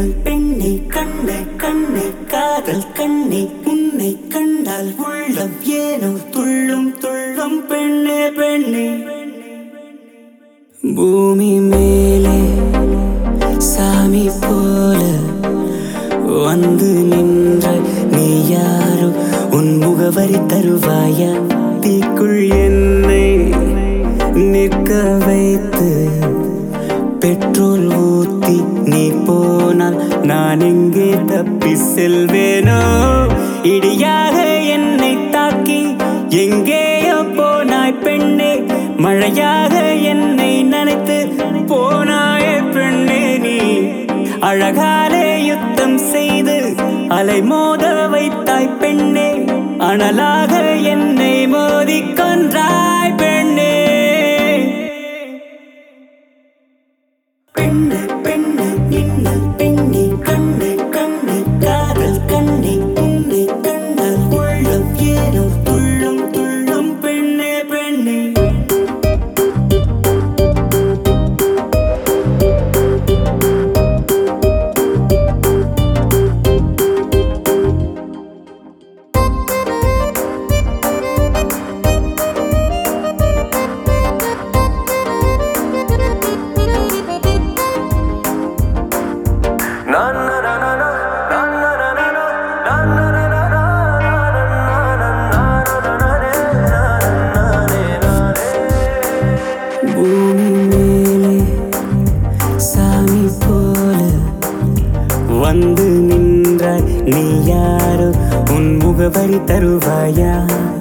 மின்னல் பெண்ணை கண்ணை கண்ணை காதல் கண்ணை உன்னை கண்டால் உள்ளம் ஏனோ துள்ளும் துள்ளும் பெண்ணே பெண்ணே பூமி மேலே சாமி போல வந்து நின்ற நீ யாரோ உன் முகவரி தருவாயா தீக்குள் என்னை நிற்க வைத்து பெட்ரோல் ஊத்தி நீ போனால் நான் எங்கே தப்பி செல்வேனோ இடியாக என்னை தாக்கி எங்கேயோ போனாய் பெண்ணே மழையாக என்னை நினைத்து போனாயே பெண்ணே நீ அழகாலே யுத்தம் செய்து அலை மோத வைத்தாய் பெண்ணே அனலாக என்னை மோதிக் கொன்றாய் பெண்ணே பெண்ணு பெண்ணு இன்னல் பெண்ணே கண்ணு கண்ணு காதல் கண்ணே உன்னை கண்டால் உள்ளம் ஏனோ துள்ளும் துள்ளும் பெண்ணே பெண்ணே பூமி மேலே சாமி போல வந்து நின்றாய் நீ யாரோ உன் முகவரி தருவாயா